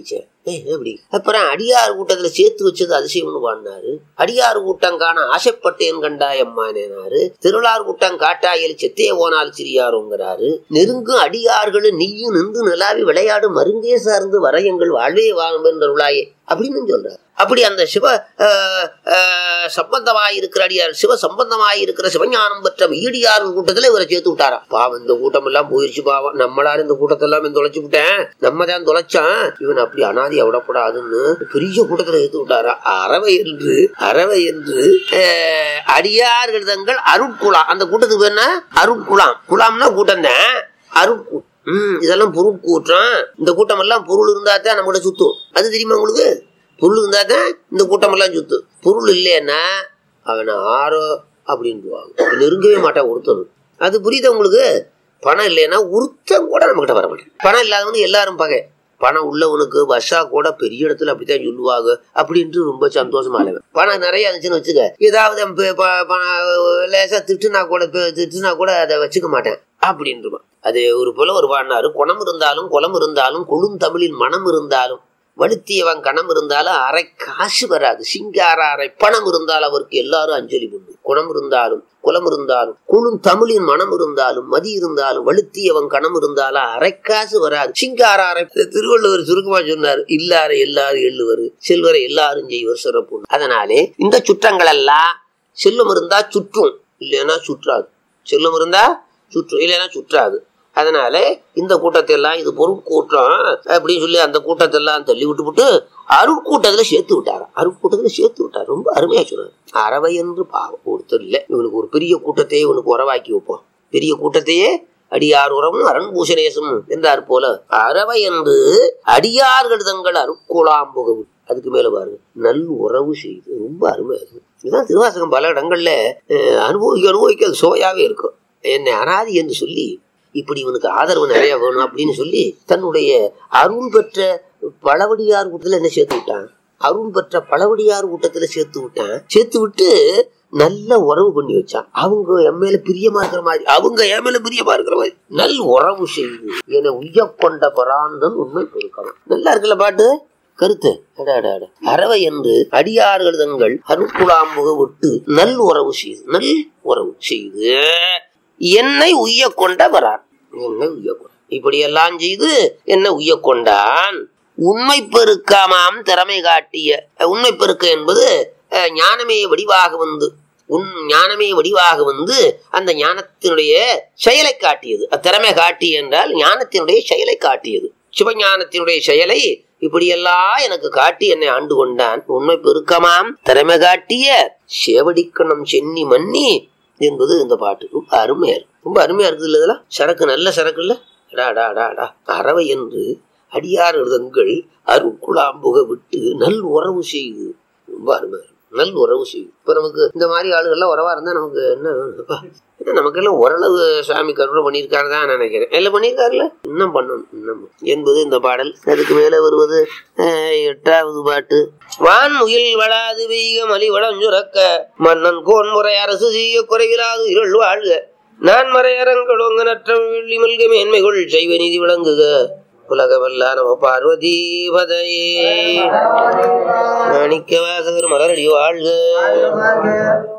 ஏய், எப்படி அப்புறம் அடியார் கூட்டத்துல சேர்த்து வச்சது அதிசயம்னு பாடினாரு அடியார் கூட்டம் காண ஆசைப்பட்டேன் கண்டாய் அம்மானேனாரு திருளார் கூட்டம் காட்டாயில் செத்தைய ஓனால் சிறியாருங்கிறாரு நெருங்கும் அடியார்களும் நீயும் நின்று நிலாவி விளையாடும் மருங்கே சார்ந்து வரையங்கள் வாழ்வே வாழும் என்றுள்ளாயே அப்படின்னு சொல்றாரு அப்படி அந்த சிவ ஆஹ், ஆஹ், சம்பந்தமாய் இருக்கிற அடியார் சிவ சம்பந்தமாய் இருக்கிற சிவஞானம் பெற்ற ஈடியார் கூட்டத்துல இவரை சேர்த்து விட்டாராம் பாவம் இந்த கூட்டம் எல்லாம் போயிருச்சு பாவம் நம்மளால இந்த கூட்டத்தை எல்லாம் தொலைச்சு விட்டேன் நம்ம தான் தொலைச்சான் இவன் அப்படி அனாதியா விடக்கூடாதுன்னு பெரிய கூட்டத்துல சேர்த்து விட்டாரா அறவை என்று அறவை என்று ஆஹ், அடியார்கள் தங்கள் அருட்குலாம் அந்த கூட்டத்துக்கு பேர் என்ன அருட்குலாம் குலாம்னா கூட்டம் தான் அருட்கு ம் இதெல்லாம் பொருட்கூற்றம் இந்த கூட்டம் எல்லாம் பொருள் இருந்தா தான் நம்மளோட சுத்தும் அது தெரியுமா உங்களுக்கு பொருள் இருந்தா தான் இந்த கூட்டம் எல்லாம் சுத்தும் பொருள் இல்லைன்னா அவனை ஆரோ அப்படின்ட்டுவாங்க நெருங்கவே மாட்டான் ஒருத்தர் அது புரியுதா உங்களுக்கு பணம் இல்லைன்னா ஒருத்தன் கூட நம்மகிட்ட வர மாட்டேன் பணம் இல்லாதவனு எல்லாரும் பகை பணம் உள்ளவனுக்கு வஷா கூட பெரிய இடத்துல அப்படித்தான் சொல்லுவாங்க அப்படின்ட்டு ரொம்ப சந்தோஷமா இல்லை பணம் நிறைய இருந்துச்சுன்னு வச்சுக்க ஏதாவது ப- ப- பணம் லேசா திட்டுனா கூட ப- திட்டுனா கூட அதை வச்சுக்க மாட்டேன் அப்படின்ட்டுமா அது ஒரு போல ஒரு பாடினாரு குணம் இருந்தாலும் குலம் இருந்தாலும் கொழும் தமிழின் மனம் இருந்தாலும் வலுத்தியவன் கணம் இருந்தாலும் அரை காசு வராது சிங்கார அரை பணம் இருந்தாலும் அவருக்கு எல்லாரும் அஞ்சலி பண்ணு குணம் இருந்தாலும் குலம் இருந்தாலும் குழும் தமிழின் மனம் இருந்தாலும் மதி இருந்தாலும் வலுத்தியவன் கணம் இருந்தாலும் அரை காசு வராது சிங்கார அரை திருவள்ளுவர் சுருக்கமா சொன்னார் இல்லார எல்லாரும் எள்ளுவர் செல்வரை எல்லாரும் செய்வர் சிறப்பு அதனாலே இந்த சுற்றங்கள் எல்லாம் செல்வம் இருந்தா சுற்றும் இல்லைன்னா சுற்றாது செல்வம் இருந்தா சுற்றும் இல்லைன்னா சுற்றாது அதனால இந்த கூட்டத்தை எல்லாம் இது பொருட்கூட்டம் அப்படின்னு சொல்லி அந்த கூட்டத்தை எல்லாம் தள்ளி விட்டுவிட்டு அருட்கூட்டத்துல சேர்த்து விட்டாரு அருட்கூட்டத்துல சேர்த்து விட்டார் ரொம்ப அருமையா சொன்னார் அறவை என்று பாவம் ஒருத்தர் இல்லை இவனுக்கு ஒரு பெரிய கூட்டத்தையே இவனுக்கு உறவாக்கி வைப்போம் பெரிய கூட்டத்தையே அடியார் உறவும் அரண் பூசணேசம் என்றார் போல அறவை என்று அடியார்கள் தங்கள் அருட்கோளாம்புகவு அதுக்கு மேல பாருங்க நல் உறவு செய்து ரொம்ப அருமையா இருக்கு இதுதான் திருவாசகம் பல இடங்கள்ல அஹ், அனுபவிக்க அனுபவிக்க அது சுவையாவே இருக்கும் என்னை அனாதி என்று சொல்லி இப்படி இவனுக்கு ஆதரவு நிறைய வேணும் அப்படின்னு சொல்லி தன்னுடைய அருள் பெற்ற பழவடியார் கூட்டத்துல என்ன சேர்த்து விட்டான் அருள் பெற்ற பழவடியார் கூட்டத்துல சேர்த்து விட்டான் சேர்த்து விட்டு நல்ல உறவு பண்ணி வச்சான் அவங்க என் மேல பிரியமா இருக்கிற மாதிரி அவங்க என் மேல பிரியமா இருக்கிற மாதிரி நல் உறவு செய்து என உய்ய கொண்ட பராந்தன் உண்மை பெருக்கணும் நல்லா இருக்குல்ல பாட்டு கருத்து அட, அட, அட. அறவை என்று அடியார்கள் தங்கள் அருட்குழாம்புக விட்டு நல் உறவு செய்து நல் உறவு செய்து என்னை உய்ய கொண்ட வரான் என்னை உய்ய கொண்ட இப்படி எல்லாம் செய்து என்னை உய்ய கொண்டான் உண்மை பெருக்காமாம் திறமை காட்டிய உண்மை பெருக்க என்பது அஹ், ஞானமே வடிவாக வந்து உன் ஞானமே வடிவாக வந்து அந்த ஞானத்தினுடைய செயலை காட்டியது அத்திறமை காட்டி என்றால் ஞானத்தினுடைய செயலை காட்டியது சிவஞானத்தினுடைய செயலை இப்படியெல்லாம் எனக்கு காட்டி என்னை ஆண்டு கொண்டான் உண்மை பெருக்கமாம் திறமை காட்டிய சேவடிக்கணம் சென்னி மன்னி என்பது இந்த பாட்டு ரொம்ப அருமையா இருக்கு ரொம்ப அருமையா இருக்குது இல்ல இதெல்லாம் சரக்கு நல்ல சரக்கு இல்ல அடா, அடா, அடா, அடா. அறவை என்று அடியார் எழுதங்கள் அருக்குழாம்புக விட்டு நல் உறவு செய்து ரொம்ப அருமையா இருக்கு நல் உறவு செய்யும் இப்ப நமக்கு இந்த மாதிரி ஆளுகள்லாம் உறவா இருந்தா நமக்கு என்ன வேணும்? அப்பா, என்ன நமக்கெல்லாம் ஓரளவு சாமி கருணை பண்ணியிருக்காரு தான் நினைக்கிறேன் எல்லாம் பண்ணியிருக்காருல்ல இன்னும் பண்ணணும் இன்னும் என்பது இந்த பாடல் அதுக்கு மேல வருவது அஹ், எட்டாவது பாட்டு வான் முகில் வளாது வெய்க மலி வளஞ்சுரக்க மன்னன் கோன் முறை அரசு செய்ய குறைவிலாது இருள் வாழ்க நான் மறையரங்கள் ஒங்க நற்றம் வெள்ளி மல்க மேன்மைகள் செய்வ நீதி விளங்குக உலகமெல்லாம் நம பார்வதி பதையே மாணிக்க வாசகர் மலரடி வாழ்க